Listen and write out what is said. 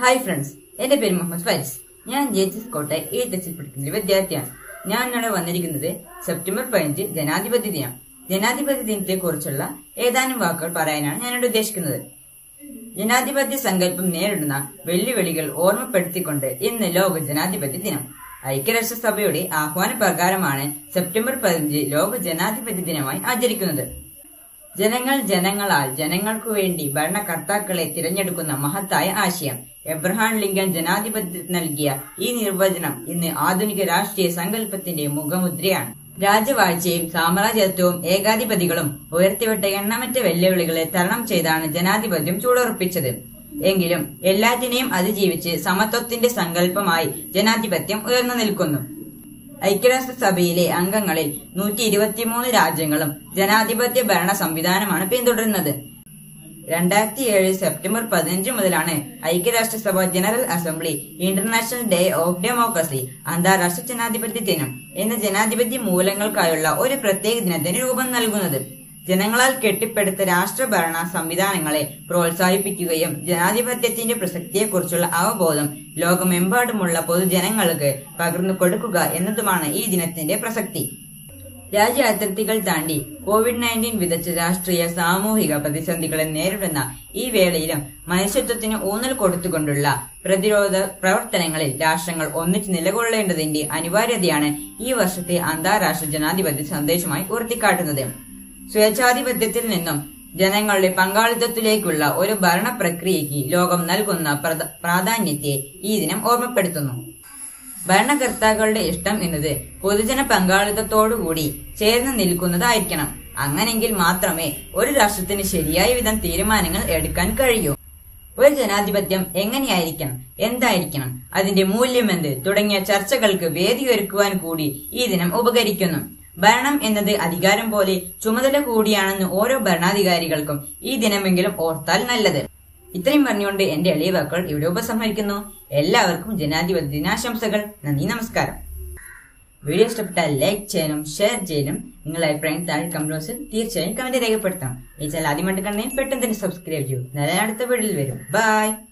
hi friends എന്റെ പേര് മുഹമ്മദ് ഫാരിസ് ഞാൻ ജെ എച്ച് എസ് കോട്ടെ ഈ തെച്ചിൽ പഠിക്കുന്ന ഒരു വിദ്യാർത്ഥിയാണ് ഞാൻ ഇവിടെ വന്നിരിക്കുന്നത് സെപ്റ്റംബർ പതിനഞ്ച് ജനാധിപത്യ ദിനം ജനാധിപത്യ ദിനത്തെ കുറിച്ചുള്ള ഏതാനും വാക്കുകൾ പറയാനാണ് ഞാനിവിടെ ഉദ്ദേശിക്കുന്നത് ജനാധിപത്യ സങ്കല്പം നേരിടുന്ന വെല്ലുവിളികൾ ഓർമ്മപ്പെടുത്തിക്കൊണ്ട് ഇന്ന് ലോക ജനാധിപത്യ ദിനം ഐക്യരാഷ്ട്രസഭയുടെ ആഹ്വാന പ്രകാരമാണ് സെപ്റ്റംബർ പതിനഞ്ച് ലോക ജനാധിപത്യ ദിനമായി ആചരിക്കുന്നത് ജനങ്ങൾ ജനങ്ങളാൽ ജനങ്ങൾക്കു വേണ്ടി ഭരണകർത്താക്കളെ തിരഞ്ഞെടുക്കുന്ന മഹത്തായ ആശയം എബ്രഹാം ലിങ്കൻ ജനാധിപത്യത്തിന് നൽകിയ ഈ നിർവചനം ഇന്ന് ആധുനിക രാഷ്ട്രീയ സങ്കല്പത്തിന്റെ മുഖമുദ്രയാണ് രാജവാഴ്ചയും സാമ്രാജ്യത്വവും ഏകാധിപതികളും ഉയർത്തിവിട്ട എണ്ണമറ്റ വെല്ലുവിളികളെ തരണം ചെയ്താണ് ജനാധിപത്യം ചൂടുറപ്പിച്ചത് എങ്കിലും എല്ലാറ്റിനെയും അതിജീവിച്ച് സമത്വത്തിന്റെ സങ്കല്പമായി ജനാധിപത്യം ഉയർന്നു നിൽക്കുന്നു ഐക്യരാഷ്ട്രസഭയിലെ അംഗങ്ങളിൽ നൂറ്റി ഇരുപത്തിമൂന്ന് രാജ്യങ്ങളും ജനാധിപത്യ ഭരണ സംവിധാനമാണ് പിന്തുടരുന്നത് രണ്ടായിരത്തി ഏഴ് സെപ്റ്റംബർ പതിനഞ്ച് മുതലാണ് ഐക്യരാഷ്ട്രസഭ general assembly international day of democracy അന്താരാഷ്ട്ര ജനാധിപത്യ ദിനം എന്ന ജനാധിപത്യ മൂലങ്ങൾക്കായുള്ള ഒരു പ്രത്യേക ദിനത്തിന് രൂപം നൽകുന്നത് ജനങ്ങളാൽ കെട്ടിപ്പടുത്ത രാഷ്ട്രഭരണ സംവിധാനങ്ങളെ പ്രോത്സാഹിപ്പിക്കുകയും ജനാധിപത്യത്തിന്റെ പ്രസക്തിയെക്കുറിച്ചുള്ള അവബോധം ലോകമെമ്പാടുമുള്ള പൊതുജനങ്ങൾക്ക് പകർന്നു കൊടുക്കുക എന്നതുമാണ് ഈ ദിനത്തിന്റെ പ്രസക്തി രാജ്യ അതിർത്തികൾ താണ്ടി കോവിഡ് നയൻറ്റീൻ വിതച്ച രാഷ്ട്രീയ സാമൂഹിക പ്രതിസന്ധികളെ നേരിടുന്ന ഈ വേളയിലും മനുഷ്യത്വത്തിന് ഊന്നൽ കൊടുത്തുകൊണ്ടുള്ള പ്രതിരോധ പ്രവർത്തനങ്ങളിൽ രാഷ്ട്രങ്ങൾ ഒന്നിച്ച് നിലകൊള്ളേണ്ടതിന്റെ അനിവാര്യതയാണ് ഈ വർഷത്തെ അന്താരാഷ്ട്ര ജനാധിപത്യ സന്ദേശമായി ഉയർത്തിക്കാട്ടുന്നത് സ്വേച്ഛാധിപത്യത്തിൽ നിന്നും ജനങ്ങളുടെ പങ്കാളിത്തത്തിലേക്കുള്ള ഒരു ഭരണ പ്രക്രിയയ്ക്ക് ലോകം നൽകുന്ന പ്രധ- പ്രാധാന്യത്തെ ഈ ദിനം ഓർമ്മപ്പെടുത്തുന്നു ഭരണകർത്താക്കളുടെ ഇഷ്ടം എന്നത് പൊതുജന പങ്കാളിത്തത്തോടുകൂടി ചേർന്ന് നിൽക്കുന്നതായിരിക്കണം അങ്ങനെങ്കിൽ മാത്രമേ ഒരു രാഷ്ട്രത്തിന് ശരിയായ വിധം തീരുമാനങ്ങൾ എടുക്കാൻ കഴിയൂ ഒരു ജനാധിപത്യം എങ്ങനെയായിരിക്കണം എന്തായിരിക്കണം അതിന്റെ മൂല്യമെന്ത് തുടങ്ങിയ ചർച്ചകൾക്ക് വേദിയൊരുക്കുവാൻ കൂടി ഈ ദിനം ഉപകരിക്കുന്നു ഭരണം എന്നത് അധികാരം പോലെ ചുമതല കൂടിയാണെന്ന് ഓരോ ഭരണാധികാരികൾക്കും ഈ ദിനമെങ്കിലും ഓർത്താൽ നല്ലത് ഇത്രയും പറഞ്ഞുകൊണ്ട് എന്റെ എളിയ വാക്കുകൾ ഇവിടെ ഉപസംഹരിക്കുന്നു എല്ലാവർക്കും ജനാധിപത്യ ദിനാശംസകൾ നന്ദി നമസ്കാരം വീഡിയോ ഇഷ്ടപ്പെട്ടാൽ ലൈക്ക് ചെയ്യാനും ഷെയർ ചെയ്യാനും നിങ്ങളുടെ അഭിപ്രായം താഴെ കമന്റ് ബോക്സിൽ തീർച്ചയായും കമന്റ് രേഖപ്പെടുത്തണം ഈ ചാനൽ ആദ്യമായിട്ട് കണ്ടെങ്കിൽ പെട്ടെന്ന് തന്നെ സബ്സ്ക്രൈബ് ചെയ്യൂ നല്ല അടുത്ത വീഡിയോയിൽ വരും ബൈ